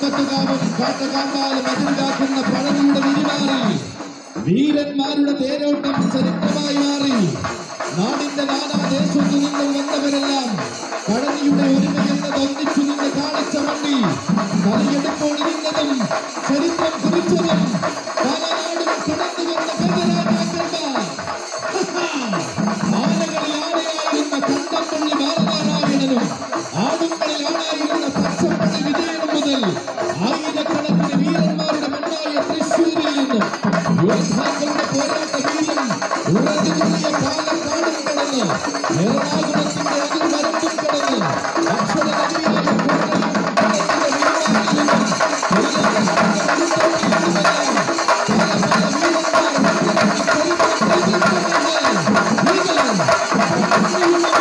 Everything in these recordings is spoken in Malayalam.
കമ്പത്തുകാവും കാട്ടകാമ്പാലും അതിർകാക്കുന്ന പഴനിയുടെ തിരുമാറി വീരന്മാരുടെ തേരോട്ടം ചരിത്രമായി മാറി നാടിന്റെ നാനാദേശത്തു നിന്നും വന്നവരെല്ലാം പഴനിയുടെ ഒരുമയെന്നത് ഒന്നിച്ചു നിന്ന് കാണിച്ച വണ്ടി തലയെടുപ്പോട് നിന്നതും ചരിത്രം കുറിച്ചതും പലനാടും കടന്നു വന്ന ഗജരാജാക്കന്മാർ ആനകളിൽ ആനയായിരുന്ന കണ്ടപ്പള്ളി ബാലനാരായണനും ആടുകളിൽ ആണായിരുന്ന പച്ചപ്പള്ളി വിജയനും മുതൽ ആയിരക്കണക്കിന് വീരന്മാരുടെ മണ്ണായ തൃശ്ശൂരിൽ നിന്നും യോദ്ധാക്കളുടെ പോരാട്ട വീര്യം ഉറഞ്ഞുതുള്ളിയ പാലക്കാടും കടന്ന് എറണാകുളത്തിന്റെ അതിർവരമ്പും കടന്ന് അക്ഷര നദിയായ കോട്ടയം കടത്തിന്റെ വീരന്മാരിൽ നിന്നും കൊല്ലം കടത്തിന്റെ വീരന്മാരിൽ നിന്നും പല പല വീരന്മാർ മണ്ണിലേക്ക് ചരിത്രം വീരൻ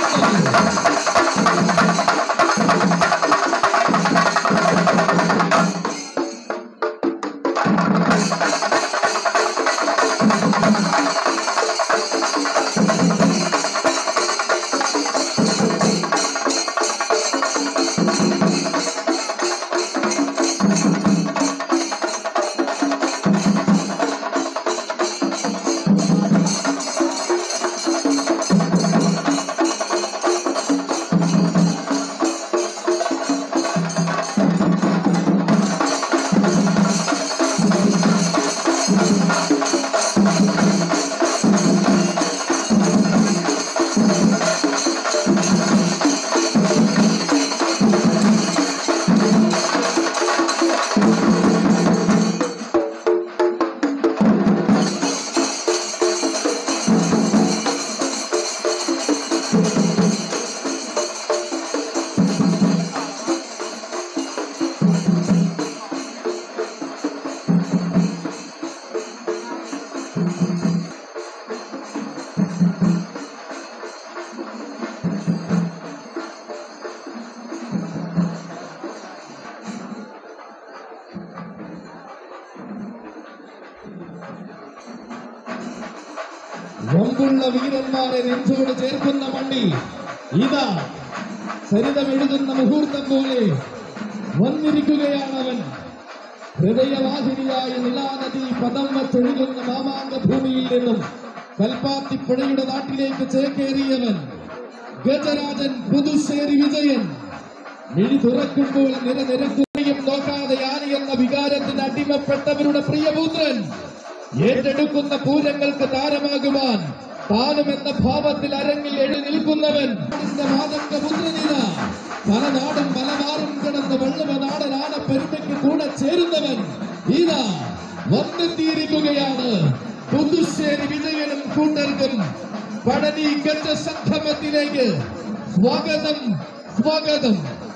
മുമ്പുള്ള വീരന്മാരെ നെഞ്ചോട് ചേർക്കുന്ന മണ്ണി ഇതാ ചരിതമെഴുതുന്ന മുഹൂർത്തം പോലെ വന്നിരിക്കുകയാണ് അവൻ ഹൃദയവാഹിനിയായ നിലാനദി പദം വച്ചൊഴുകുന്ന മാമാങ്ക ഭൂമിയിൽ നിന്നും കൽപ്പാത്തിപ്പുഴയുടെ നാട്ടിലേക്ക് ചേക്കേറിയവൻ ഗജരാജൻ പുതുശ്ശേരി വിജയൻ മിഴി തുറക്കുമ്പോൾ നിരനിരക്കുകയും നോക്കാതെ ആന എന്ന വികാരത്തിന് അടിമപ്പെട്ടവരുടെ പ്രിയപുത്രൻ ഏറ്റെടുക്കുന്ന പൂരങ്ങൾക്ക് താരമാകുവാൻ താനും എന്ന ഭാവത്തിൽ അരങ്ങിൽ എഴി നിൽക്കുന്നവൻ നാടിന്റെ മാതങ്ക പുത്രനിത പല നാടും പലമാറും കിടന്ന് വെള്ളുവ നാടൻ ആന പെരുമയ്ക്ക് കൂടെ ചേരുന്നവൻ ഇതാ വന്നെത്തിയിരിക്കുകയാണ് പുതുശ്ശേരി വിജയനും കൂട്ടർക്കും പഴനി ഗജ സംഗമത്തിലേക്ക് സ്വാഗതം സ്വാഗതം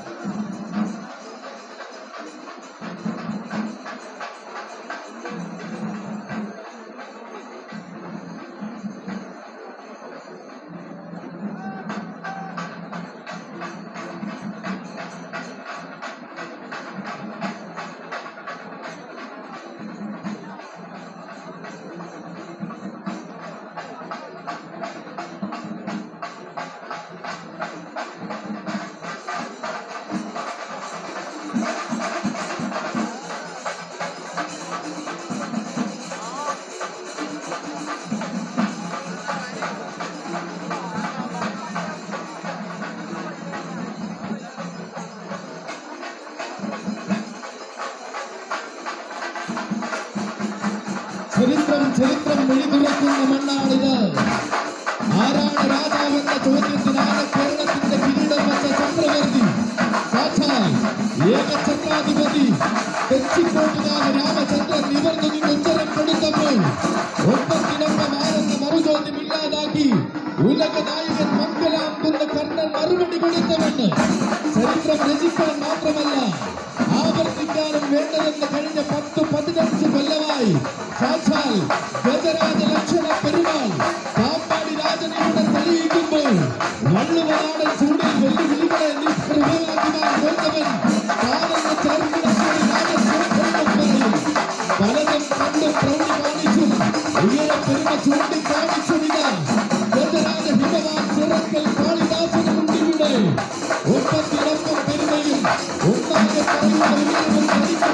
ചരിത്രം ചരിത്രം വിളിതുറക്കുന്ന മണ്ണാണിത് ആരാണ് രാജാവെന്ന ചോദ്യത്തിനാണ് കേരളത്തിന്റെ കിരീടം വെച്ച ചക്രവർത്തി സാക്ഷാൽ ഏകചക്രാധിപതി തെച്ചിക്കോട്ടുകാവ് രാമചന്ദ്രൻ നിവർന്നു നിന്ന് ഉത്തരം കൊടുത്തപ്പോൾ ഒപ്പത്തിനൊപ്പം ആരെന്ന മറുചോദ്യം ഇല്ലാതാക്കി ഉലക നായകൻ മംഗലാംകുന്ന കർണൻ മറുപടി കൊടുത്തവണ്ണ് ചരിത്രം രചിക്കാൻ മാത്രമല്ല ആവർത്തിക്കാനും വേണ്ടതെന്ന് കഴിഞ്ഞ പത്ത് പതിനഞ്ച് കൊല്ലമായി സാക്ഷാൽ ഗജരാജ ലക്ഷണ പെരുമാൾ പാമ്പാടി രാജനയുടെ തെളിയിക്കുമ്പോൾ വള്ളുവനാടൻ ചൂടിൽ വെല്ലുവിളികളെ നിഷ്പ്രഭമാക്കുവാൻ പോന്നവൻ താനെന്ന് ചേർക്കിടത്തോട് രാജശേഖരനും പറയും പലതും കണ്ടും പ്രൗഢി കാണിച്ചും ഉയര പെരുമ ചൂണ്ടിക്കാണിച്ചതിനാൽ ഗജരാജ ഹിമവാൻ ചിറക്കൽ കാളിദാസനുണ്ട് ഇവിടെ ഒപ്പത്തിനൊപ്പം പെരുമയും ഒന്നാകെ പറയുന്ന ഉയരവും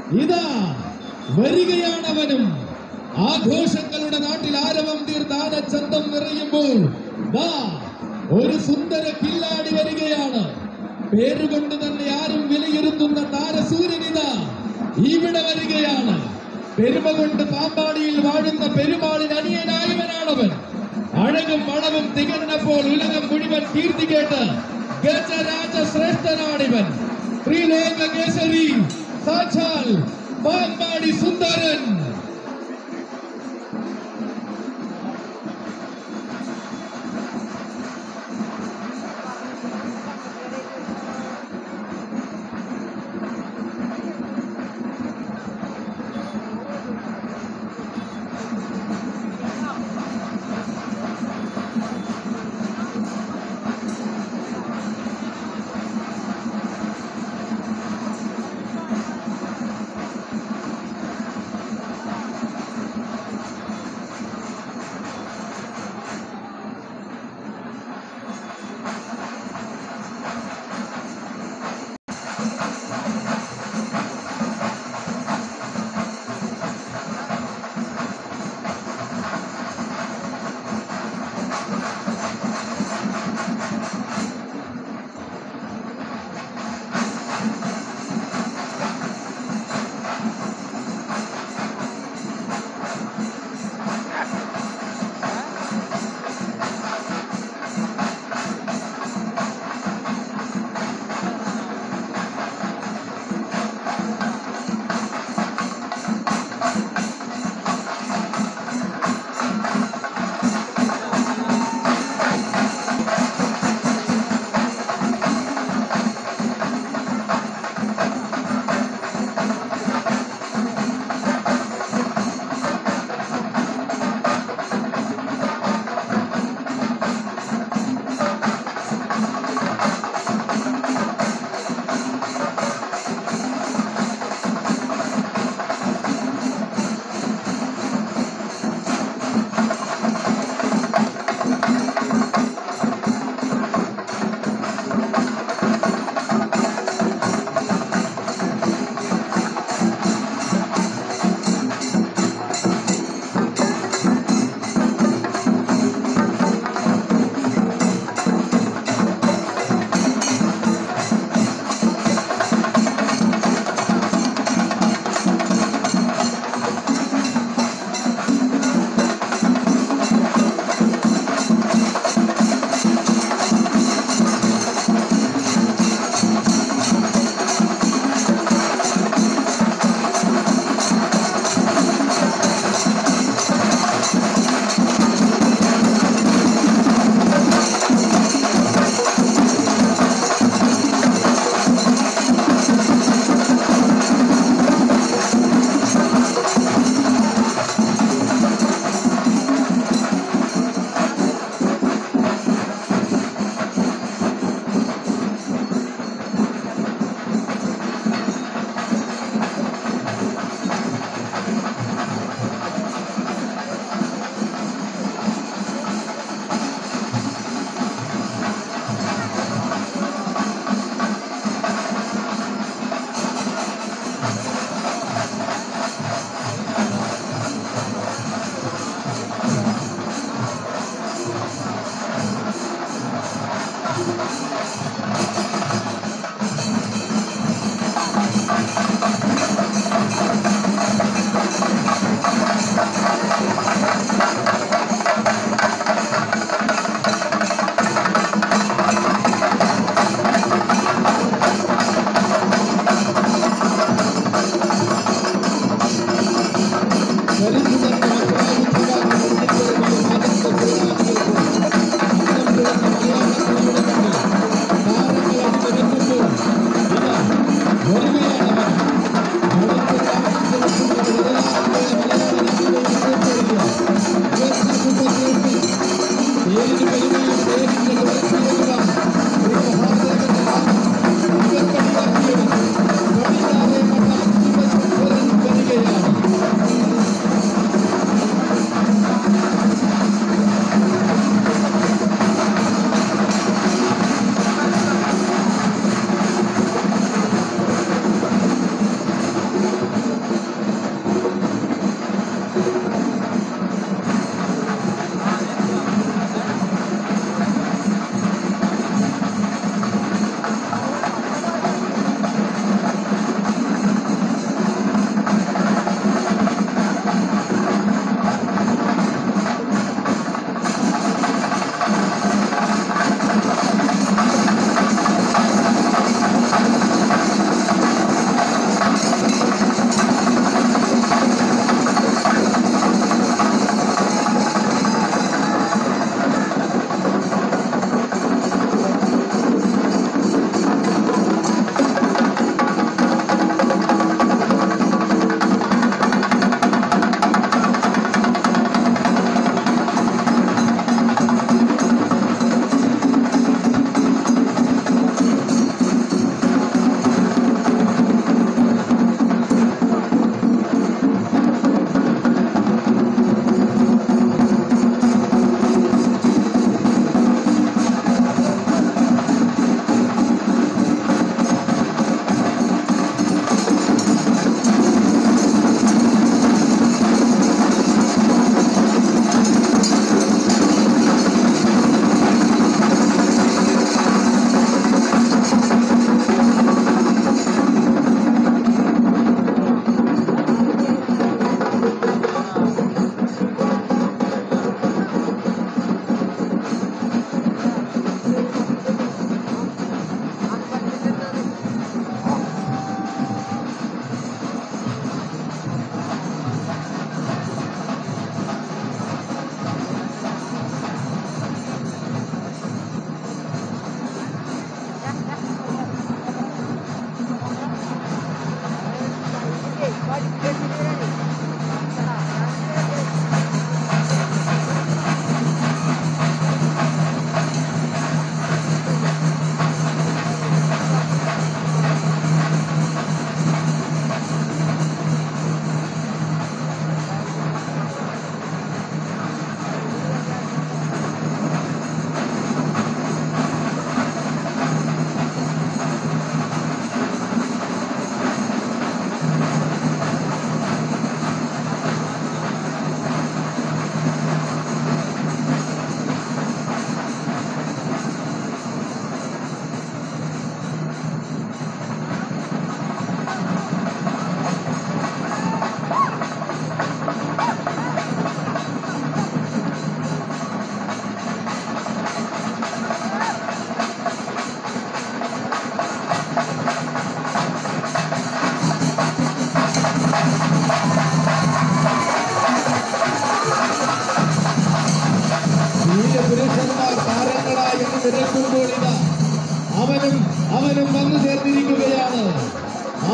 ഇതാ വരികയാണവനും ആഘോഷങ്ങളുടെ നാട്ടിൽ ആരവം തീർത്താന ചന്തം നിറയുമ്പോൾ ദാ ഒരു സുന്ദര കില്ലാടി വരികയാണ് പേരുകൊണ്ട് തന്നെ ആരും വിലയിരുത്തുന്ന താരസൂര്യനിത ഇവിടെ വരികയാണ് പെരുമ കൊണ്ട് പാമ്പാടിയിൽ വാഴുന്ന പെരുമാളിന് അനിയനായവനാണവൻ അഴകും മണവും തികഞ്ഞപ്പോൾ ഉലകം മുഴുവൻ കീർത്തി കേട്ട് ഗജരാജ ശ്രേഷ്ഠനാണിവൻ ത്രിലോക കേസരി സാക്ഷാൽ പാമ്പാടി സുന്ദരൻ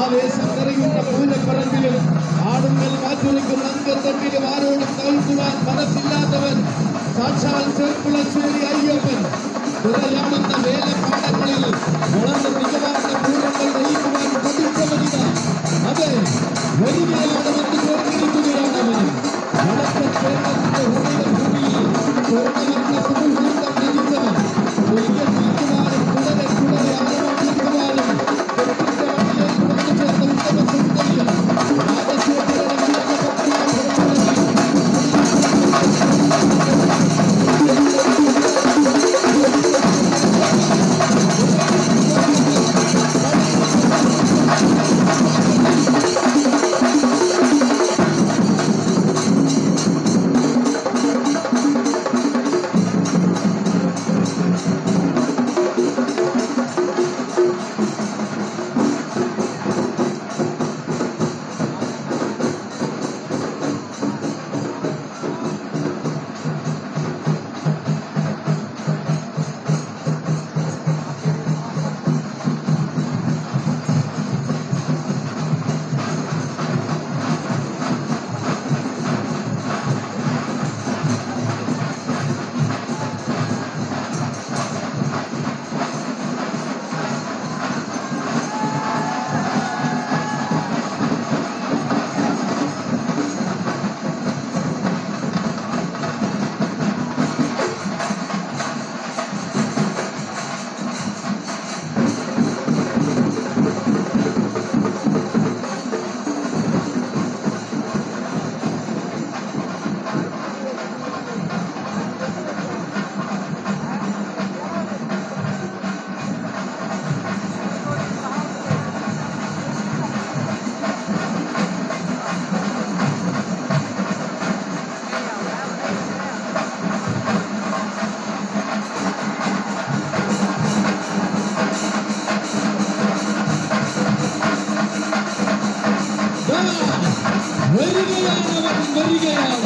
ആവേശം നിറയുന്ന പൂരപ്പറമ്പിലും ആടുങ്ങൾ മാറ്റുരയ്ക്കുന്ന അങ്കത്തട്ടിലും ആരോടും തോൽക്കുവാൻ മനസ്സില്ലാത്തവൻ സാക്ഷാൽ ചെർപ്പുളശ്ശേരി അയ്യപ്പൻ വിറയാടുന്ന വേലപ്പാടങ്ങളിൽ വളർന്ന മികവാർന്ന പൂരങ്ങൾ നയിക്കുവാൻ കൊതിച്ചവനിത അതെ വരികയാണെന്ന് ചേർന്നിരിക്കുകയാണ് അവൻ വടക്കൻ കേരളത്തിന്റെ ഹൃദയഭൂമിയിൽ സ്വർണ്ണവർണ്ണ സുമുഹൂർത്തം രചിച്ചവൻ വലിയ തീർക്കുവാനും തുടരെ തുടരെ ആരവാദിക്കുവാനും തെറ്റിന്റെ വഴിയിലേക്ക് വന്നു ചേർന്ന ഉത്തമ സുന്ദരിയൻ രാജശേഖരനെ വിളിച്ച വരികയാണ് അവൻ വരികയാണ്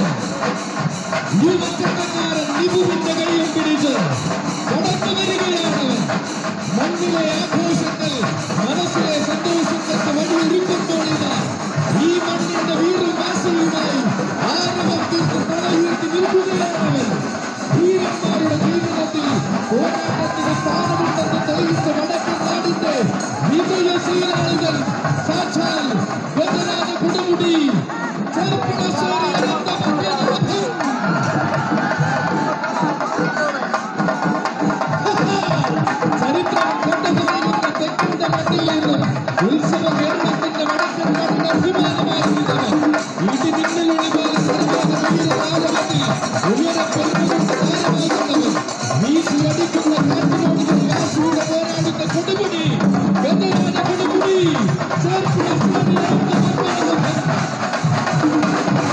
യുവചട്ടക്കാരൻ നിപുവിന്റെ കൈയും പിടിച്ച് കടന്നു വരികയാണ് അവൻ മണ്ണിലെ ആഘോഷങ്ങൾ മനസ്സിലെ സന്തോഷങ്ങൾക്ക് വഴിയൊരുക്കുമ്പോൾ ഇതാ ഈ മണ്ണിന്റെ വീറും വാസനയുമായി ആരവം തീർത്ത് തലയുയർത്തി നിൽക്കുകയാണ് അവൻ ധീരന്മാരുടെ ജീവിതത്തിൽ പോരാട്ടത്തിന് സ്ഥാനമുണ്ടെന്ന് തെളിയിച്ച വടക്കൻ നാടിന്റെ വിജയശീലാളികൾ സാക്ഷാൽ ഗജരാജ കുടമുടി ചെറുപ്പുളശ്ശേരി അനന്തമംഗലം ചരിത്രം കൊണ്ടുപോകുന്ന തെക്കിന്റെ മണ്ണിൽ നിന്നും ഉത്സവ കേരളത്തിന്റെ വടക്കൻ നാടിന് അഭിമാനമായിരുന്നവർ ഇടി മിന്നലൊളി പോലെ സർവ്വതീരനാരവത്തിൽ ഉയരപ്പെടുന്നുകൊണ്ട് താരമാകുന്നവർ വീശിയടിക്കുന്ന കാറ്റിനോടുകൾ വാശിയുടെ പോരാടുന്ന കൊടുമുടി ഗതരാജ കൊടുമുടി ചേർപ്പുളശ്ശേരി അനന്തമംഗലം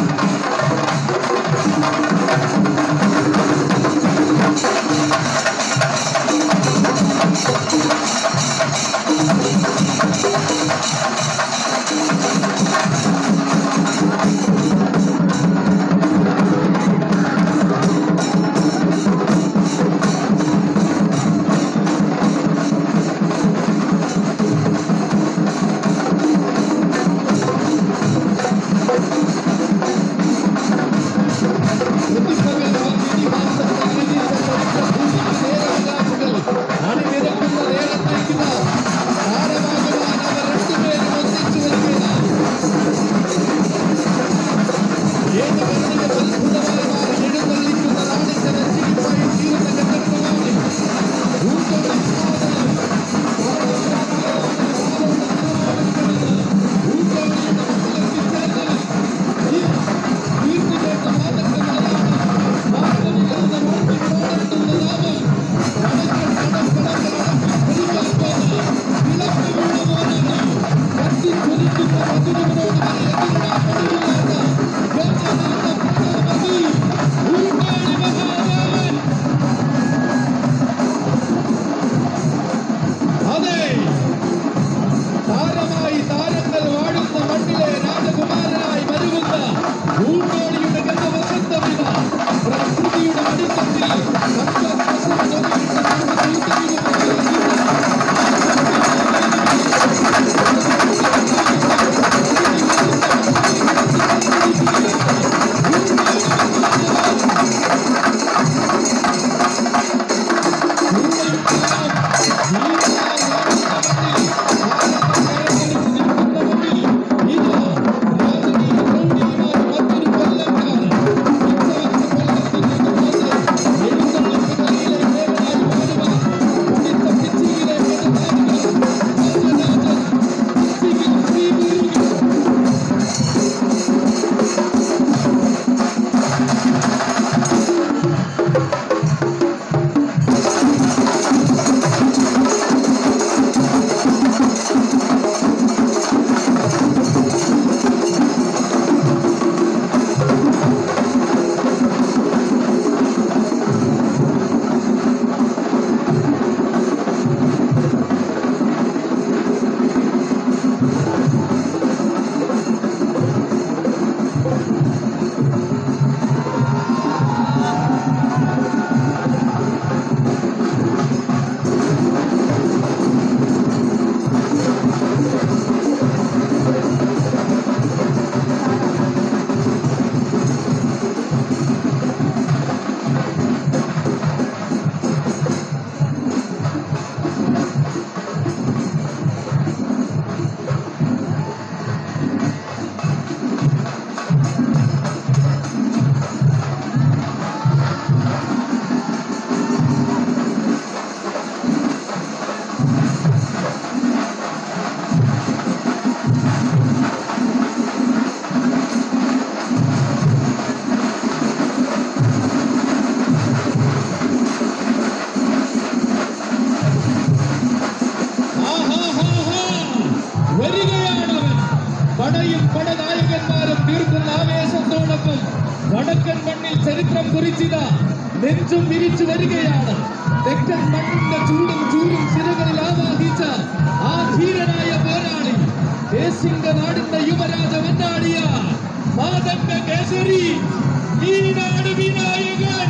തുടക്കം കുറിച്ചിത നെഞ്ചും വിരിച്ചു വരികയാണ് തെക്കൻ മണ്ണിന്റെ ചൂടും ചൂടും സിരകളിൽ ആവാഹിച്ച ആ ധീരനായ പോരാളി ദേശിംഗ നാടിന്റെ യുവരാജ വന്നാടിയ മാതംഗ കേസരി ഈ നാട് വിനായകൻ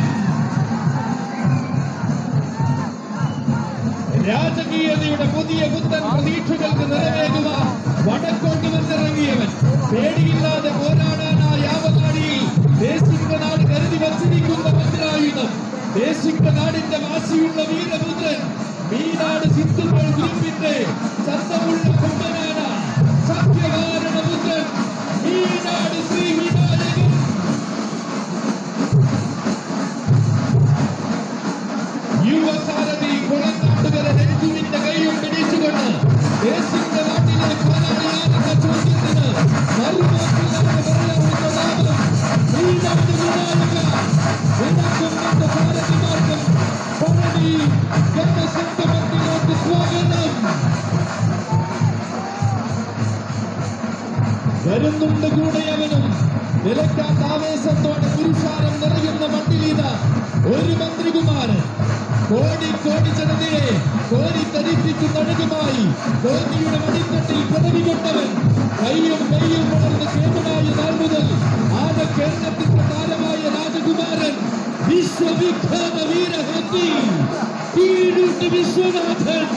രാജകീയതയുടെ പുതിയ പുത്തൻ പ്രതീക്ഷകൾക്ക് നിറവേകുവാൻ വടക്കോട്ട് വന്നിറങ്ങിയവൻ പേടിയില്ലാതെ പോരാടാനായി യാവനാടിയിൽ ദേശിക നാട് കരുതി വച്ചിരിക്കുന്ന വജ്രായുധം ദേശിക നാടിന്റെ വാശിയുള്ള വീരപുത്രൻ മീനാട് സിന്ധുക്കൾ ഗ്രൂപ്പിന്റെ ചന്തമുള്ള കൊമ്പനാന സത്യകാരണ പുത്രൻ മീനാട് ശ്രീ വിനായകൻ യുവസാരഥി കുളനാട്ടുകര രഞ്ജുവിന്റെ കൈയും പിടിച്ചുകൊണ്ട് ദേശിന്റെ നാട്ടിലെ പോരാളിയാണെന്ന ചോദ്യത്തിന് മറുമാറ്റില്ലാതെ പറയാവുന്ന നാമം ശ്രീനാട് വിനായക വണക്കം എന്ന സാരഥിമാർക്കും പഴനി എന്ന സംഗമത്തിലേക്ക് സ്വാഗതം വരുന്നുണ്ട് കൂടെ അവനും നിലയ്ക്കാത്ത ആവേശത്തോടെ പുരുഷാരം നിറയുന്ന മണ്ണിലീത ഒരു മന്ത്രികുമാരൻ കോടി കോടി ജനതയെ കോരി തരിപ്പിക്കുന്ന അഴകുമായി കോന്നിയുടെ മടിത്തട്ടിൽ പിറവി കൊണ്ടവൻ കയ്യും കയ്യും വളർന്ന് കേമനായ നാൾ മുതൽ ആന കേരളത്തിന്റെ താരമായ രാജകുമാരൻ വിശ്വവിഖ്യാത വീരഹത്തി കീഴൂട്ട് വിശ്വനാഥൻ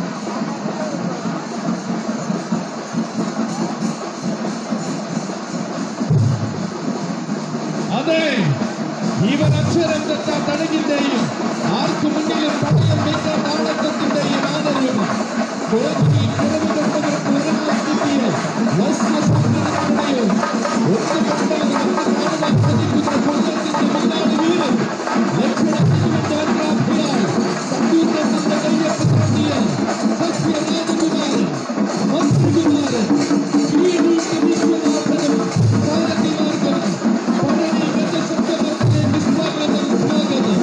അതെ ഇവൻ അക്ഷരം തെറ്റാ തടകിന്റെയും ആർക്കു മുന്നിലും പടയം വയ്ക്കാൻ താളത്വത്തിന്റെയും ആദരവും കോച്ചിയിൽ കുറവ് കൊണ്ടവർക്ക് ഒരാൾ കിട്ടിയ വസ്ത്രസൗന്ദര്യങ്ങളുടെയും ഒന്നു കണ്ടാൽ രണ്ട് കാണുവാൻ ശ്രമിക്കുന്ന കൊല്ലത്തിന്റെ വില്ലാട് വീരൻ ലക്ഷണത്തിന്റെ അഗ്രാഭിയാൽ സത്യൂർണ്ണത്തിന്റെ കയ്യൊപ്പ് താണ്ടിയ സത്യരാജകുമാരൻ മന്ത്രികുമാരൻ കീഴൂട്ട് വിശ്വനാഥനും സാരഥിമാർക്കും പഴനി ഗജസംഗമത്തിലേക്ക് സ്വാഗതം സ്വാഗതം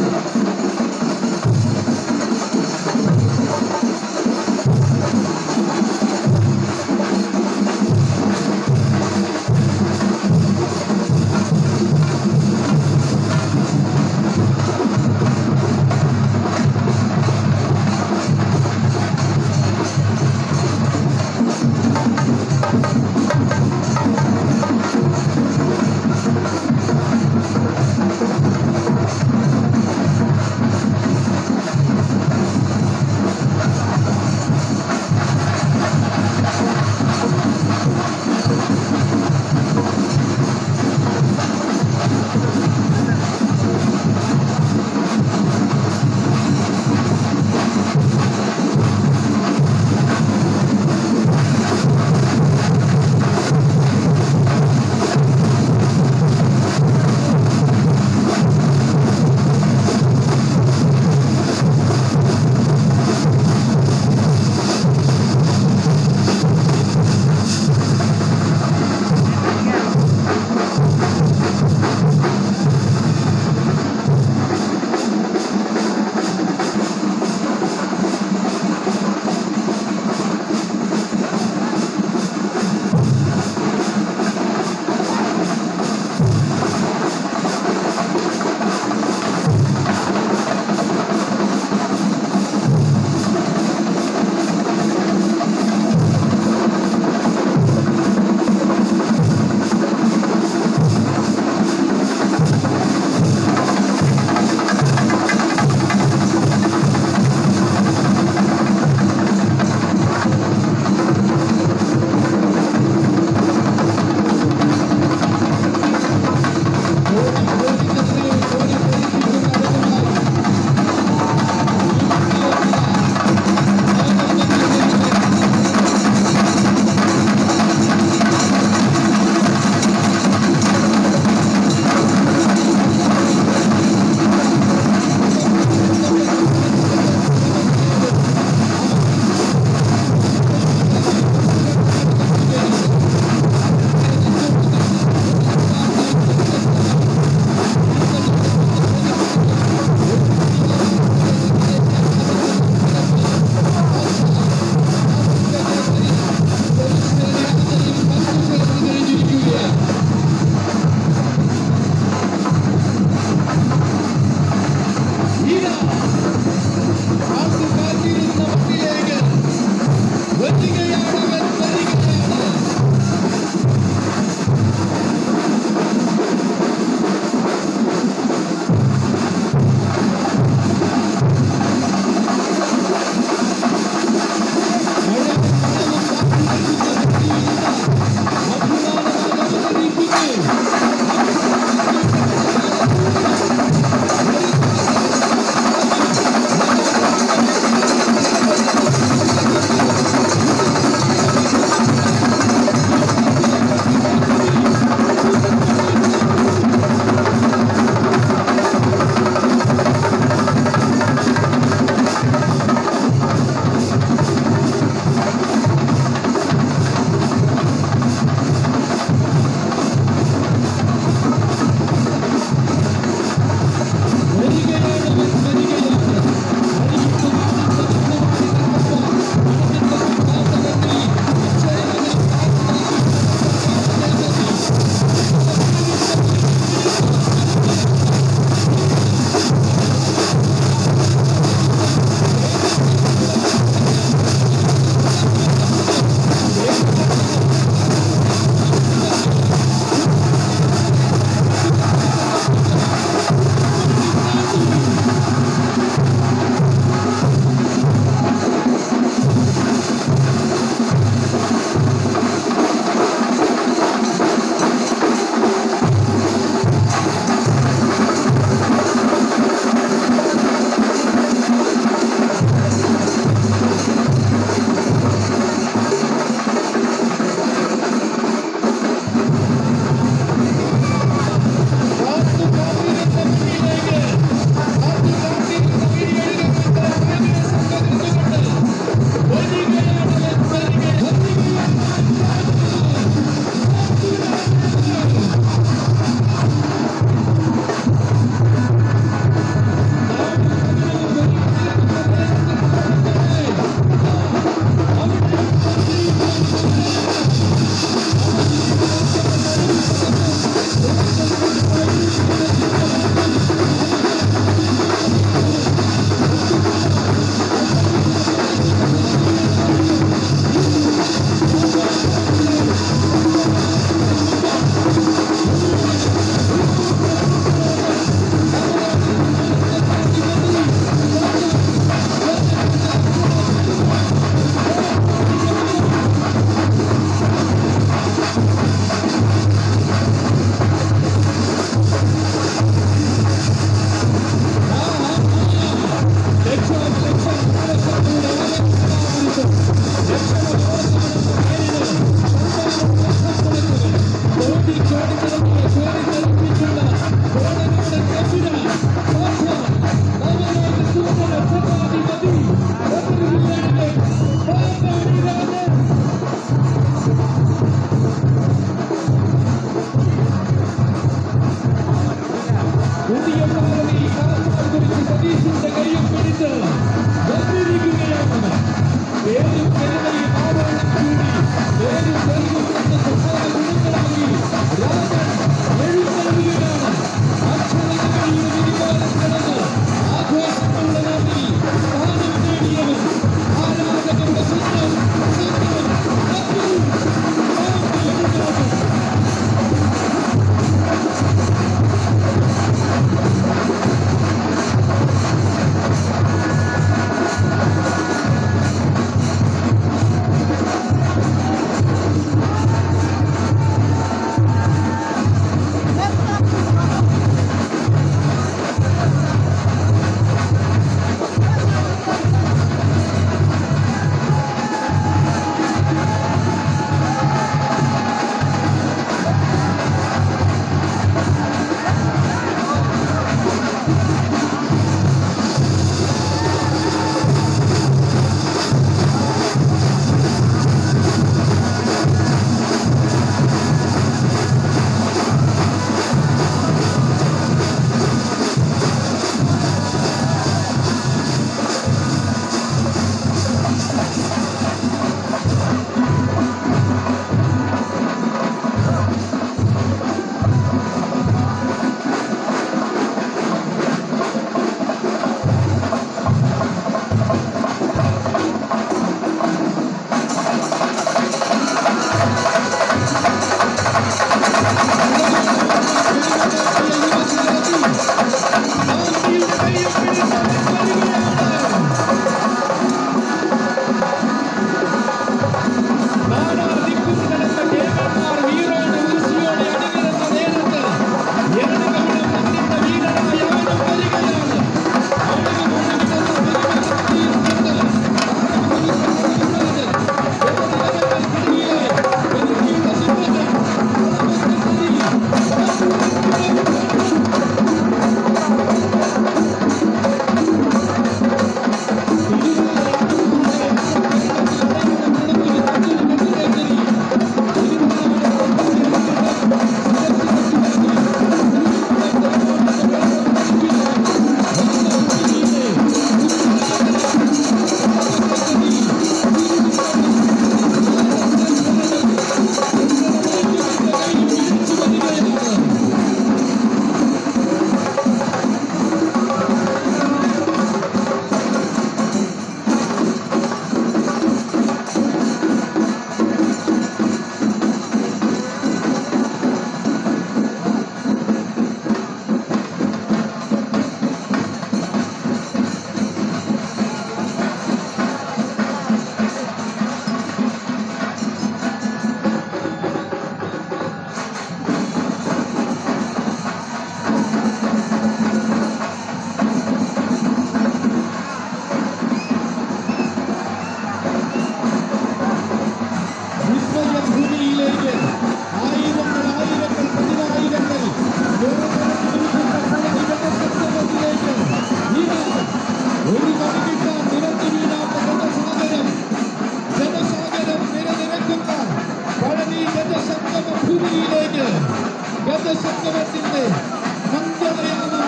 വേദിയിലേക്ക് ഗതസംഗമത്തിന്റെ മംഗളയാമം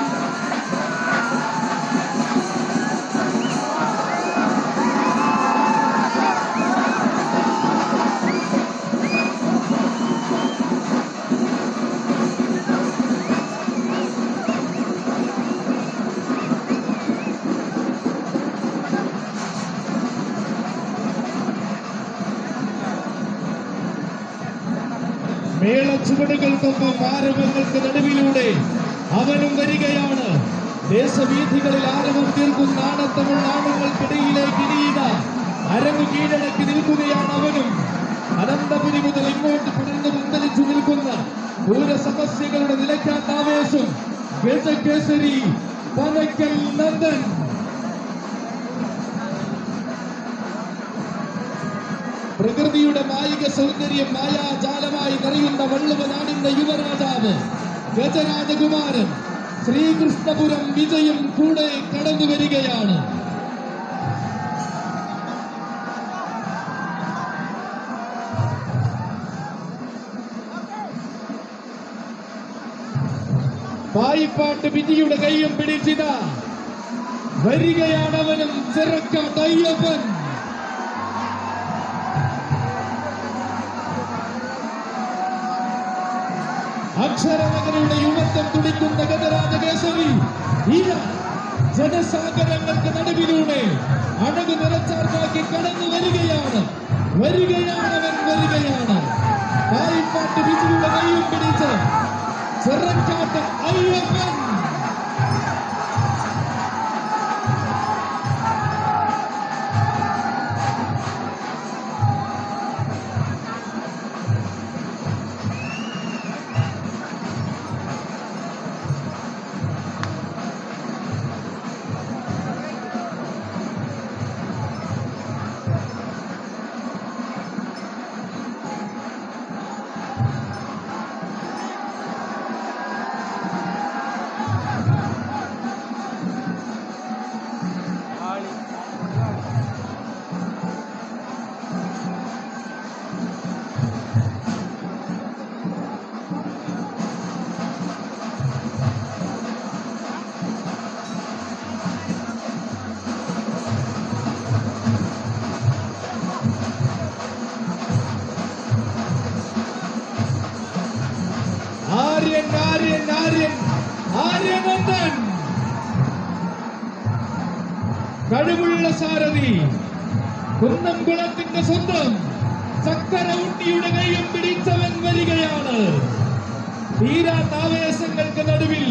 മേള ചുവടുകൾക്കൊപ്പം ആരവങ്ങൾക്ക് നടുവിലൂടെ അവനും വരികയാണ് ദേശവീഥികളിൽ ആരവം തീർക്കുന്ന ആനത്തമിഴ് നാമങ്ങൾക്കിടയിലേക്ക് ഇനിയുക അരങ്ങ് കീഴടക്കി നിൽക്കുകയാണ് അവനും അനന്തപുരി മുതൽ ഇങ്ങോട്ട് തുടർന്ന് പന്തലിച്ചു നിൽക്കുന്ന പൂരസമസ്യകളുടെ നിലയ്ക്കാത്ത ആവേശം ഗജകേസരി പനക്കൽ നന്ദൻ പ്രകൃതിയുടെ മായിക സൗന്ദര്യം മായാജാലമായി നിറയുന്ന വള്ളുവനാടിന്റെ യുവരാജാവ് ഗജരാജകുമാരൻ ശ്രീകൃഷ്ണപുരം വിജയം കൂടെ കടന്നു വരികയാണ് പായിപ്പാട്ട് വിധിയുടെ കൈയും പിടിച്ചിത വരികയാണവനും ചെറുക്കയ്യപ്പൻ അക്ഷരനഗരയുടെ യുവത്വം തുടിക്കുന്ന ഗതരാജകേസരി ഇര ജനസാഗരങ്ങൾക്ക് നടുവിലൂടെ അഴക് നിറച്ചാർക്കാക്കി കടന്നു വരികയാണ് വരികയാണവൻ വരികയാണ് പായിപ്പാട്ട് വിജയുടെ കൈയും പിടിച്ച് ചെറക്കാട്ട് അയ്യപ്പൻ ആര്യൻ ആര്യൻ ആര്യൻ ആര്യനന്ദൻ കഴിവുള്ള സാരഥി കുന്നംകുളത്തിന്റെ സ്വന്തം ചക്കര ഉണ്ണിയുടെ കൈയും പിടിച്ചവൻ വരികയാണ് തീരാത്താവേശങ്ങൾക്ക് നടുവിൽ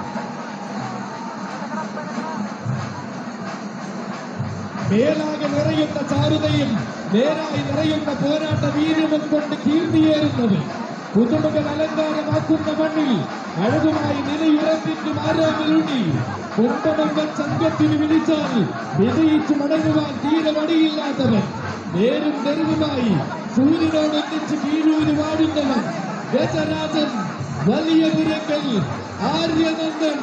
മേലാകെ നിറയുന്ന ചാരുതയും നേരായി നിറയുന്ന പോരാട്ട വീര്യവും കൊണ്ട് കീർത്തിയേറുന്നത് പുതുമകൾ അലങ്കാരമാക്കുന്ന മണ്ണിൽ അഴകുമായി നിലയുറപ്പിക്കും ആരോഗ്യലുണ്ടി കുമ്പണം വെച്ചംഗത്തിന് വിളിച്ചാൽ വിജയിച്ചു മടങ്ങുവാൻ തീരെ മടിയില്ലാത്തവൻ നേരും തെരുവുമായി സൂര്യനോടൊന്നിച്ച് കീഴൂര് വാടുന്നവൻ ഗജരാജൻ വലിയ പുരക്കൽ ആര്യനന്ദൻ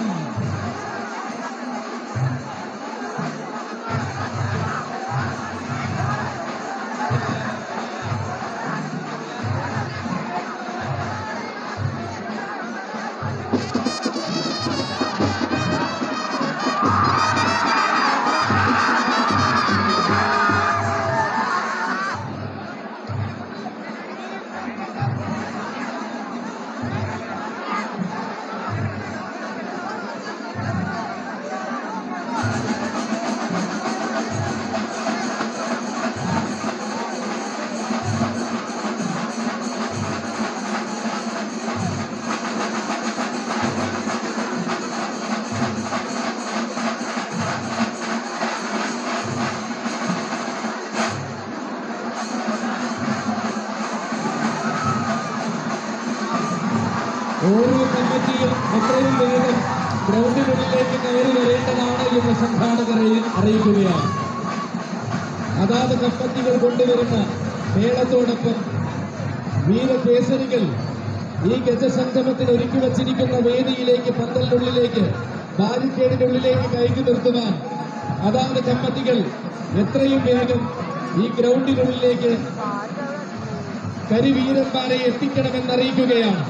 ഓരോ കമ്മിറ്റിയും എത്രയും വേഗം ഗ്രൗണ്ടിനുള്ളിലേക്ക് കയറി വരേണ്ടതാണ് എന്ന് സംഘാടകർ അറിയി- അറിയിക്കുകയാണ് അതാത് കമ്മിറ്റികൾ കൊണ്ടുവരുന്ന മേളത്തോടൊപ്പം വീരകേസരികൾ ഈ ഗജസംഗമത്തിന് ഒരുക്കി വച്ചിരിക്കുന്ന വേദിയിലേക്ക് പന്തലിനുള്ളിലേക്ക് ബാരിക്കേഡിനുള്ളിലേക്ക് കയറ്റി നിർത്തുവാൻ അതാത് കമ്മിറ്റികൾ എത്രയും വേഗം ഈ ഗ്രൗണ്ടിനുള്ളിലേക്ക് കരിവീരന്മാരെ എത്തിക്കണമെന്ന് അറിയിക്കുകയാണ്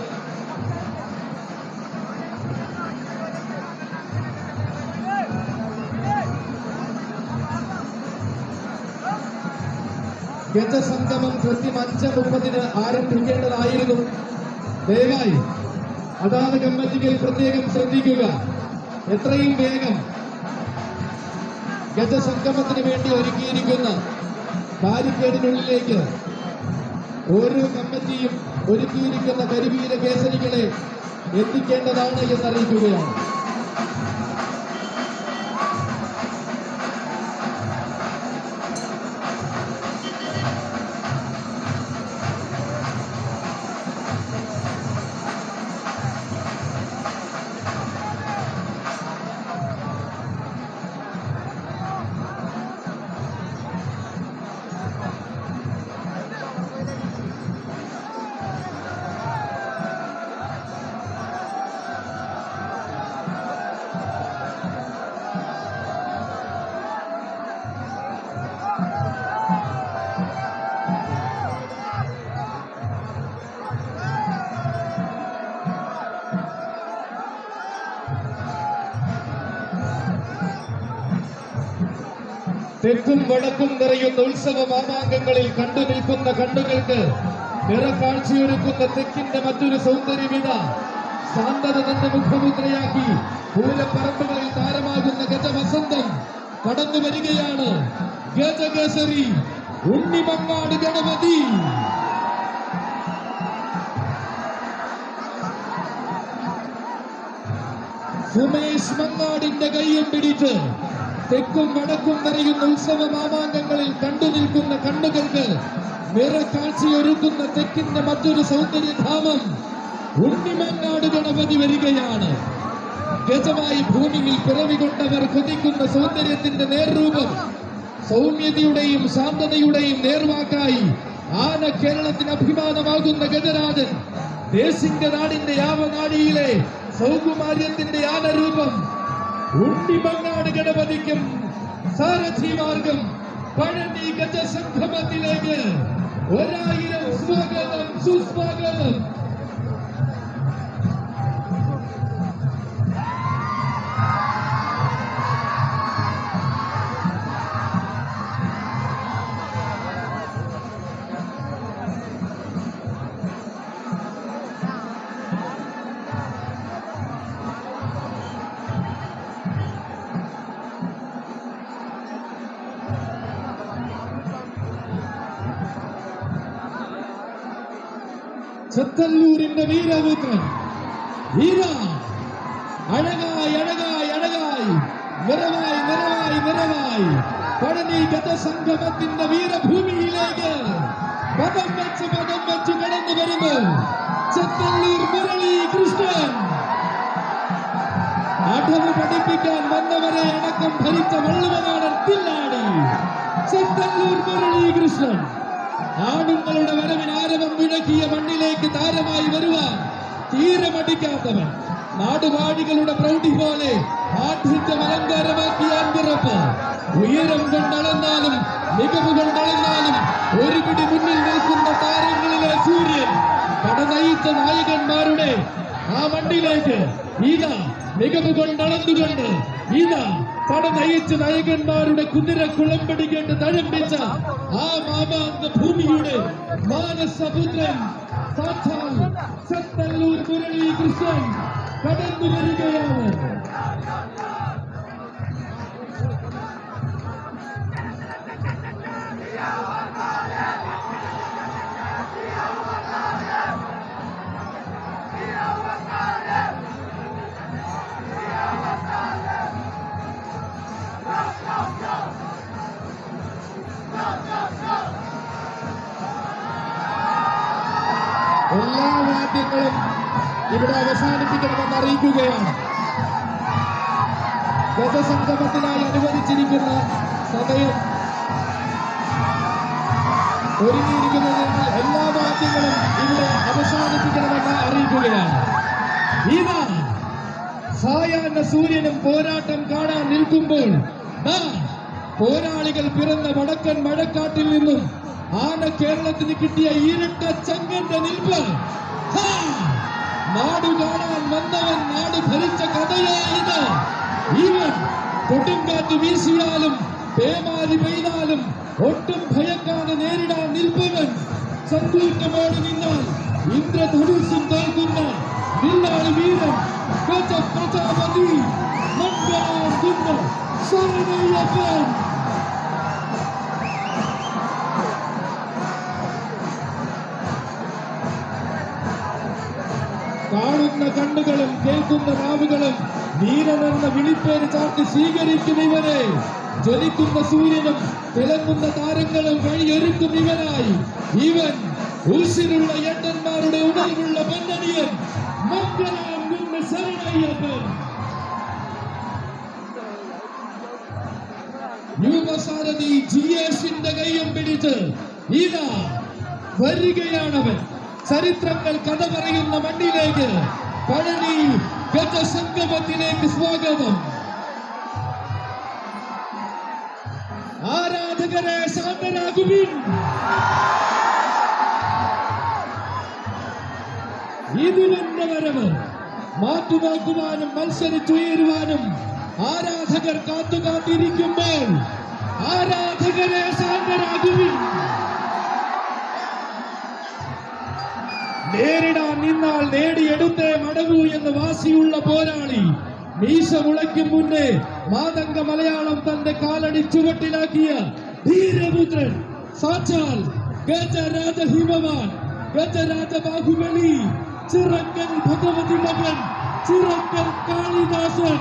ഗജസംഗമം കൃത്യം അഞ്ച് മുപ്പതിന് ആരംഭിക്കേണ്ടതായിരുന്നു ദയവായി അതാത് കമ്മിറ്റികൾ പ്രത്യേകം ശ്രദ്ധിക്കുക എത്രയും വേഗം ഗജസംഗമത്തിന് വേണ്ടി ഒരുക്കിയിരിക്കുന്ന ബാരിക്കേഡിനുള്ളിലേക്ക് ഓരോ കമ്മിറ്റിയും ഒരുക്കിയിരിക്കുന്ന കരിവീര കേസരികളെ എത്തിക്കേണ്ടതാണ് എന്നറിയിക്കുകയാണ് തെക്കും വടക്കും നിറയുന്ന ഉത്സവ മാമാങ്കങ്ങളിൽ കണ്ടു നിൽക്കുന്ന കണ്ണുകൾക്ക് നിറക്കാഴ്ചയൊരുക്കുന്ന തെക്കിന്റെ മറ്റൊരു സൗന്ദര്യമിത ശാന്തത തന്റെ മുഖമുദ്രയാക്കി പൂലപ്പറമ്പുകളിൽ താരമാകുന്ന ഗജവസന്തം കടന്നു വരികയാണ് ഗജകേസരി ഉണ്ണിമങ്ങാട് ഗണപതി സുമേഷ് മങ്ങാടിന്റെ കൈയും പിടിച്ച് തെക്കും വടക്കും നിറയുന്ന ഉത്സവ മാമാങ്കങ്ങളിൽ കണ്ടു നിൽക്കുന്ന കണ്ണുകൾക്ക് നിറക്കാഴ്ചയൊരുക്കുന്ന തെക്കിന്റെ മറ്റൊരു സൗന്ദര്യധാമം ഉണ്ണിമങ്ങാട് ഗണപതി വരികയാണ് ഗജമായി ഭൂമിയിൽ പിറവികൊണ്ടവർ കൊതിക്കുന്ന സൗന്ദര്യത്തിന്റെ നേർരൂപം സൗമ്യതയുടെയും ശാന്തതയുടെയും നേർവാക്കായി ആന കേരളത്തിന് അഭിമാനമാകുന്ന ഗജരാജൻ ദേശിംഗ നാടിന്റെ യാവനാടിയിലെ സൗകുമാര്യത്തിന്റെ ആനരൂപം ഉണ്ണിമങ്ങാട് ഗണപതിക്കും സാരഥി മാർഗം പഴനി ഗജസംഗമത്തിലേക്ക് ഒരായിരം സ്വാഗതം സുസ്വാഗതം ചത്തല്ലൂരിന്റെ വീരപുത്രൻ വീര അഴകായി അഴകായി അഴകായി നിറവായി നിറവായി നിറവായി പഴനി ഗതസംഗമത്തിന്റെ വീരഭൂമിയിലേക്ക് പദം വെച്ച് പദം വെച്ച് കടന്നു വരുന്നു ചത്തല്ലൂർ മുരളി കൃഷ്ണൻ അടവ് പഠിപ്പിക്കാൻ വന്നവരെ അടക്കം ഭരിച്ച വള്ളുവനാടൻ തില്ലാടി ചത്തല്ലൂർ മുരളി കൃഷ്ണൻ ആണുങ്ങളുടെ വരവിന് ആരവം മുഴക്കിയ മണ്ണിലേക്ക് താരമായി വരുവാൻ തീരെ മടിക്കാത്തവൻ നാടുവാഴികളുടെ പ്രൗഢി പോലെ ആഠ്യത്വം അലങ്കാരമാക്കിയ അൻപിറപ്പ് ഉയരം കൊണ്ടളന്നാലും മികവ് കൊണ്ടളന്നാലും ഒരു പിടി മുന്നിൽ നിൽക്കുന്ന താരങ്ങളിലെ സൂര്യൻ കടനയിച്ച നായകന്മാരുടെ ആ മണ്ണിലേക്ക് ഇതാ മികവ് കൊണ്ടളന്നുകൊണ്ട് ഇതാ പട നയിച്ച നായകന്മാരുടെ കുതിര കുളമ്പടിക്കേണ്ട തഴമ്പിച്ച ആ മാമാന്ത ഭൂമിയുടെ മാനസപുത്രൻ സാക്ഷാൽ ചത്തല്ലൂർ മുരളി കൃഷ്ണൻ കടന്നു വരികയാണ് എല്ലാ വാദ്യങ്ങളും ഇവിടെ അവസാനിപ്പിക്കണമെന്ന് അറിയിക്കുകയാണ് ഗജസംഗമത്തിനായി അനുവദിച്ചിരിക്കുന്ന സമയം ഒരുങ്ങിയിരിക്കുന്നതിനാൽ എല്ലാ വാദ്യങ്ങളും ഇവിടെ അവസാനിപ്പിക്കണമെന്ന് അറിയിക്കുകയാണ് ഇതാ സായാഹ്ന സൂര്യനും പോരാട്ടം കാണാൻ നിൽക്കുമ്പോൾ ദാ പോരാളികൾ പിറന്ന വടക്കൻ മഴക്കാട്ടിൽ നിന്നും ആന കേരളത്തിന് കിട്ടിയ ഇരട്ട ചങ്ങന്റെ നിൽപ്പ് ഹാ! നാട് കാണാൻ വന്നവൻ നാട് ഭരിച്ച കഥയായത് ഇവൻ കൊടുങ്കാറ്റ് വീശിയാലും പേമാരി പെയ്താലും ഒട്ടും ഭയക്കാതെ നേരിടാൻ നിൽപ്പവൻ സന്തൂക്കമോട് നിന്നാൽ ഇന്ദ്രധനുസും തോൽക്കുന്ന നിന്നാണ് വീരൻ ഗജ പ്രജാപതി മംഗളാകുന്ന ശരണയ്യപ്പൻ കാണുന്ന കണ്ണുകളും കേൾക്കുന്ന നാവുകളും വീരനെന്ന വിളിപ്പേര് ചാർത്തി സ്വീകരിക്കും ഇവനെ ജ്വലിക്കുന്ന സൂര്യനും തിളങ്ങുന്ന താരങ്ങളും വഴിയൊരുക്കും ഇവനായി ഇവൻ ഊശിലുള്ള എട്ടന്മാരുടെ ഉടലുള്ള പൊന്നണിയൻ മംഗളം നിന്ന് ശരണയ്യപ്പൻ യുവസാരഥി ജി എസിന്റെ കയ്യും പിടിച്ച് ഇതാ വരികയാണവൻ ചരിത്രങ്ങൾ കഥ പറയുന്ന മണ്ണിലേക്ക് പഴനി ഗജസംഗമത്തിലേക്ക് സ്വാഗതം ആരാധകരെ ശാന്തരാകുവിൻ ഇതിലെന്റെ വരവ് മാറ്റുനോക്കുവാനും മത്സരിച്ചുയരുവാനും ആരാധകർ കാത്തുകാത്തിരിക്കുമ്പോൾ ആരാധകരെ ശാന്തരാകുവിൻ നേരിടാൻ നിന്നാൽ നേടിയെടുത്തേ മടങ്ങൂ എന്ന് വാശിയുള്ള പോരാളി മീശ മുളയ്ക്കും മുന്നേ മാതംഗ മലയാളം തന്റെ കാലടി ചുവട്ടിലാക്കിയ ധീരപുത്രൻ സാക്ഷാൽ ഗജരാജ ഹിമവാൻ ഗജരാജ ബാഹുബലി ചിറക്കൻ ഭഗവതി മകൻ ചിറക്കൻ കാളിദാസൻ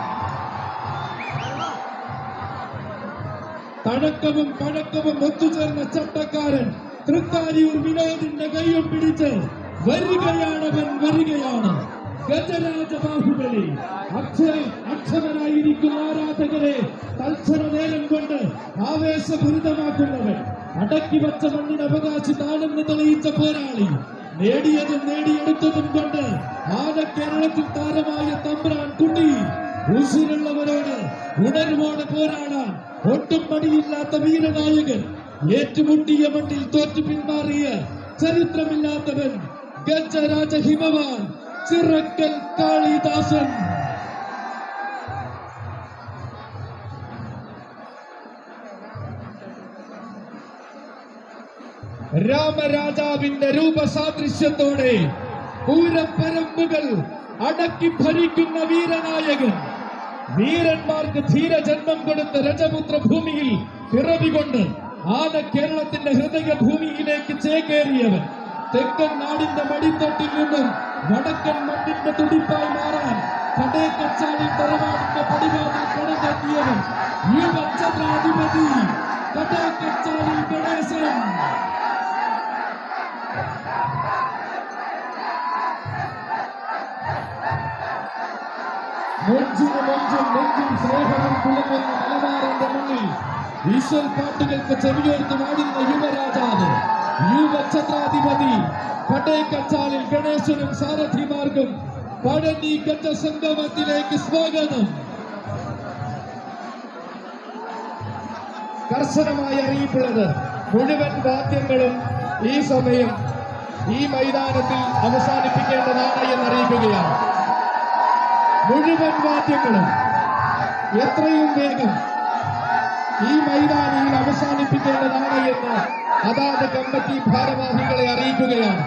തഴക്കവും പഴക്കവും ഒത്തുചേർന്ന ചട്ടക്കാരൻ തൃക്കാരിയൂർ വിനോദിന്റെ കൈയും പിടിച്ച് വരികയാണവൻ വരികയാണ് ഗജരാജ ബാഹുബലി അക്ഷര അക്ഷമരായിരിക്കുന്ന ആരാധകരെ തൽക്ഷണ നേരം കൊണ്ട് ആവേശഭരിതമാക്കുന്നവൻ അടക്കി വച്ച മണ്ണിന് അവകാശി താണെന്ന് തെളിയിച്ച പോരാളി നേടിയതും നേടിയെടുത്തതും കൊണ്ട് ആന കേരളത്തിൽ താരമായ തമ്പ്രാൻ കുട്ടി ഉസിരുള്ളവരോട് ഉണർവോടെ പോരാടാൻ ഒട്ടും മടിയില്ലാത്ത വീരനായകൻ ഏറ്റുമുട്ടിയ മണ്ണിൽ തോറ്റു പിന്മാറിയ ചരിത്രമില്ലാത്തവൻ ഗജരാജ ഹിമവാൻ ചിറക്കൽ കാളിദാസൻ രാമരാജാവിന്റെ രൂപസാദൃശ്യത്തോടെ പൂരപ്പരമ്പുകൾ അടക്കി ഭരിക്കുന്ന വീരനായകൻ വീരന്മാർക്ക് ധീരജന്മം കൊടുത്ത രജപുത്ര ഭൂമിയിൽ പിറവികൊണ്ട് ആന കേരളത്തിന്റെ ഹൃദയ ഭൂമിയിലേക്ക് ചേക്കേറിയവൻ തെക്കൻ നാടിന്റെ മടിത്തട്ടിൽ നിന്നും വടക്കൻ മണ്ണിന്റെ തുടിപ്പായി മാറാൻ കടേക്കച്ചാലിൽ തറവാടിന്റെ പടിവാതിൽ കടന്നെത്തിയവൻ യുവചന്ദ്രാധിപതി കടേക്കച്ചാലിൽ ഗണേശൻ നെഞ്ചിന് നെഞ്ചും നെഞ്ചും സ്നേഹവും കുളങ്ങുന്ന മലബാറിന്റെ മണ്ണിൽ ഈശ്വൽ പാട്ടുകൾക്ക് ചെവിയോർത്ത് വാടുന്ന യുവരാജാവ് യുവഛത്രാധിപതി പടേക്കച്ചാലിൽ ഗണേശനും സാരഥിമാർക്കും പഴനി ഗജ സംഗമത്തിലേക്ക് സ്വാഗതം കർശനമായി അറിയിപ്പുള്ളത് മുഴുവൻ വാദ്യങ്ങളും ഈ സമയം ഈ മൈതാനത്തിൽ അവസാനിപ്പിക്കേണ്ടതാണ് എന്ന് അറിയിക്കുകയാണ് മുഴുവൻ വാദ്യങ്ങളും എത്രയും വേഗം ഈ മൈതാനിയിൽ അവസാനിപ്പിക്കേണ്ടതാണ് എന്ന് അതാത് കമ്മിറ്റി ഭാരവാഹികളെ അറിയിക്കുകയാണ്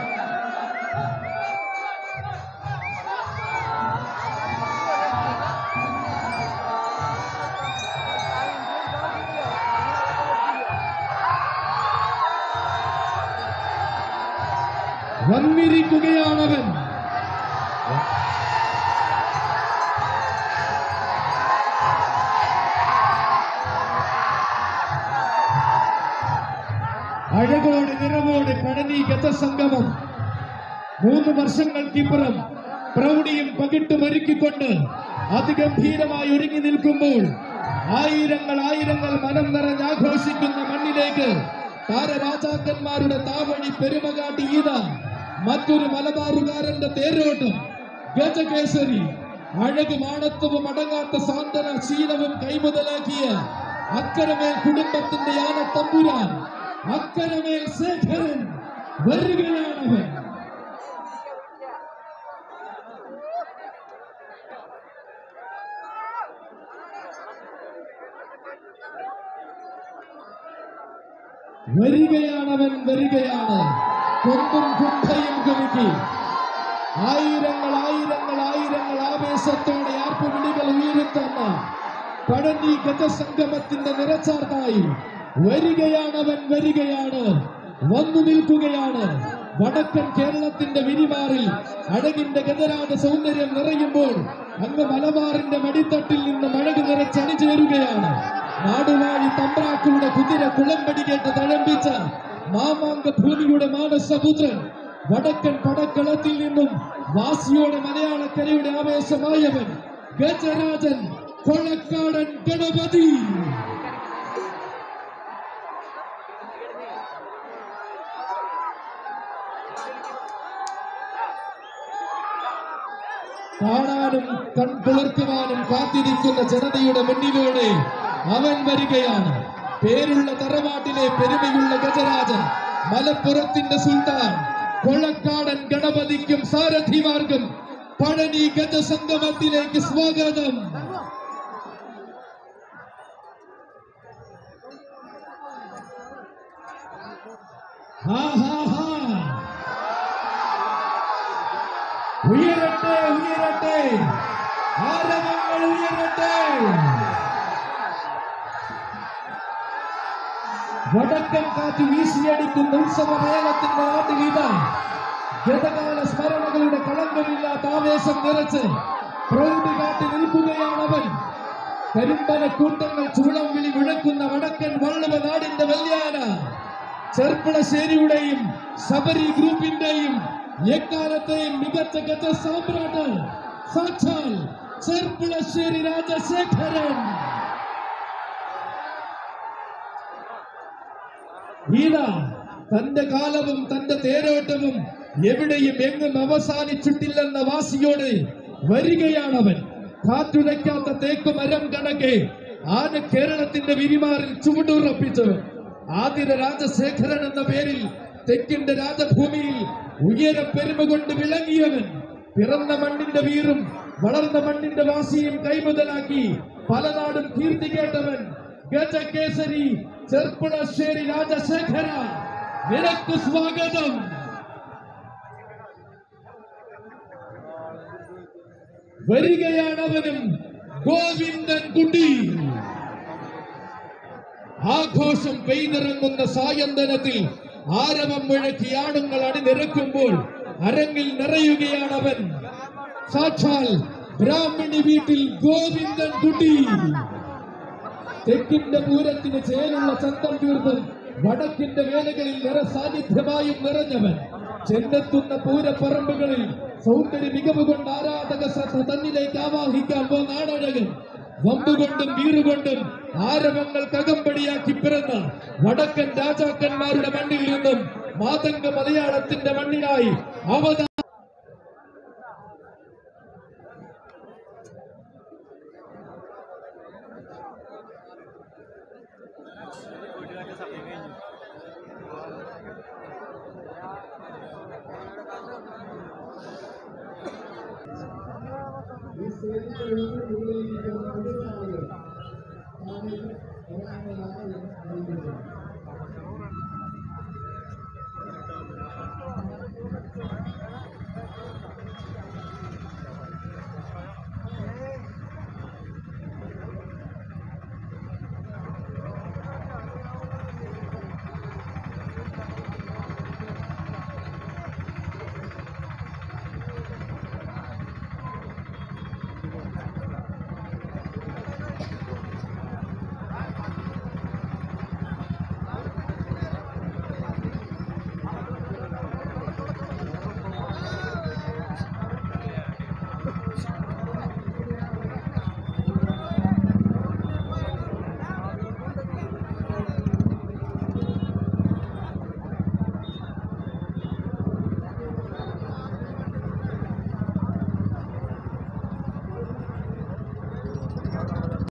വന്നിരിക്കുകയാണവൻ അഴകോട് നിറവോട് പഴനി ഗതസംഗമം മൂന്ന് വർഷങ്ങൾക്കിപ്പുറം പ്രൗഢിയും പകിട്ടും ഒരുക്കിക്കൊണ്ട് അതിഗംഭീരമായി ഒരുങ്ങി നിൽക്കുമ്പോൾ ആയിരങ്ങൾ ആയിരങ്ങൾ മനം നിറഞ്ഞാഘോഷിക്കുന്ന മണ്ണിലേക്ക് താരരാജാക്കന്മാരുടെ താവഴി പെരുമ കാട്ടി ഈത മറ്റൊരു മലബാറുകാരന്റെ തേരോട്ടം ഗജകേസരി അഴകും ആണത്വവും അടങ്ങാത്ത സാന്ത്വന ശീലവും കൈമുതലാക്കിയ അക്കരമേൽ കുടുംബത്തിന്റെ യാന തമ്പുരാൻ അക്കരമേൽ ശേഖരൻ വരികയാണവൻ വരികയാണവൻ വരികയാണ് കൊമ്പും കുമ്പയും കുലുക്കി ആയിരങ്ങൾ ആയിരങ്ങൾ ആയിരങ്ങൾ ആവേശത്തോടെ ആർപ്പുവിളികൾ ഉയരുത്തുന്ന പഴനി ഗജസംഗമത്തിന്റെ നിറച്ചാർത്തായി വരികയാണവൻ വരികയാണ് വന്നു നിൽക്കുകയാണ് വടക്കൻ കേരളത്തിന്റെ വിരിമാറിൽ അഴകിന്റെ ഗജരാജ സൗന്ദര്യം നിറയുമ്പോൾ അങ്ങ് മലബാറിന്റെ മടിത്തട്ടിൽ നിന്ന് മഴക് നിറച്ചണിചേരുകയാണ് നാടുവാഴി തമ്പ്രാക്കളുടെ കുതിര കുളമ്പടി കേട്ട് തഴമ്പിച്ച മാമാങ്ക ഭൂമിയുടെ മാനസപുത്രൻ വടക്കൻ പടക്കളത്തിൽ നിന്നും വാസിയോടെ മലയാളക്കരയുടെ ആവേശമായവൻ ഗജരാജൻ കൊളക്കാടൻ ഗണപതി കാണാനും കൺപുളർക്കുവാനും കാത്തിരിക്കുന്ന ജനതയുടെ മുന്നിലൂടെ അവൻ വരികയാണ് പേരുള്ള തറവാട്ടിലെ പെരുമയുള്ള ഗജരാജൻ മലപ്പുറത്തിന്റെ സുൽത്താൻ കൊളക്കാടൻ ഗണപതിക്കും സാരഥിമാർക്കും പഴനി ഗജസംഗമത്തിലേക്ക് സ്വാഗതം ഹാ ഹാ ഹാ ഉയരട്ടെ ഉയരട്ടെ ആരവങ്ങൾ ഉയരട്ടെ വടക്കൻ കാറ്റ് വീശിയടിക്കുന്ന ഉത്സവമേളത്തിന്റെ നാട്ടിലിതാ ഗതകാല സ്മരണകളുടെ കളങ്കമില്ലാത്ത ആവേശം നിറച്ച് പ്രൗഢി കാട്ടി നിൽക്കുകയാണവൻ കരിമ്പന കൂട്ടങ്ങൾ ചൂളം വിളി മുഴക്കുന്ന വടക്കൻ വള്ളുവ നാടിന്റെ വല്യാന ചെർപ്പളശ്ശേരിയുടെയും ശബരി ഗ്രൂപ്പിന്റെയും എക്കാലത്തെയും മികച്ച ഗജ സാമ്രാട്ട് സാക്ഷാൽ ചെർപ്പളശ്ശേരി രാജശേഖരൻ വീണ തന്റെ കാലവും തന്റെ തേരോട്ടവും എവിടെയും എങ്ങും അവസാനിച്ചിട്ടില്ലെന്ന വാസിയോട് വരികയാണവൻ കാറ്റുലയ്ക്കാത്ത തേക്ക് മരം കണക്കെ ആന കേരളത്തിന്റെ വിരിമാറിൽ ചുവടുറപ്പിച്ചവൻ ആതിര രാജശേഖരൻ എന്ന പേരിൽ തെക്കിന്റെ രാജഭൂമിയിൽ ഉയര പെരുമ കൊണ്ട് വിളങ്ങിയവൻ പിറന്ന മണ്ണിന്റെ വീറും വളർന്ന മണ്ണിന്റെ വാസിയും കൈമുതലാക്കി പലനാടും കീർത്തി കേട്ടവൻ ഗജകേസരി ചെർപ്പുളശ്ശേരി രാജശേഖര നിനക്ക് സ്വാഗതം വരികയാണവനും ഗോവിന്ദൻ കുട്ടി ആഘോഷം പെയ്തിറങ്ങുന്ന സായന്തനത്തിൽ ആരവം മുഴക്കി ആണുങ്ങൾ അണിനിരക്കുമ്പോൾ അരങ്ങിൽ നിറയുകയാണവൻ സാക്ഷാൽ ബ്രാഹ്മണി വീട്ടിൽ ഗോവിന്ദൻ കുട്ടി തെക്കിന്റെ പൂരത്തിന് ചേലുള്ള ചന്തം തീർത്തും വടക്കിന്റെ വേലകളിൽ നിറ സാന്നിധ്യമായും നിറഞ്ഞവൻ ചെന്നെത്തുന്ന പൂരപ്പറമ്പുകളിൽ സൗന്ദര്യ മികവ് കൊണ്ട് ആരാധക ശ്രദ്ധ തന്നിലേക്ക് ആവാഹിക്കാൻ പോ നാടഴകൻ വമ്പുകൊണ്ടും വീറുകൊണ്ടും ആരവങ്ങൾക്ക് അകമ്പടിയാക്കി പിറന്ന വടക്കൻ രാജാക്കന്മാരുടെ മണ്ണിൽ നിന്നും മാതംഗ മലയാളത്തിന്റെ മണ്ണിനായി അവതാ ഈ സ്റ്റേജിന്റെ മുകളിൽ ഇരിക്കുന്ന മുഴുവൻ ആളുകൾ താങ്കൾ ഉറങ്ങുന്നതാണ് എന്ന് അറിയിക്കുന്നു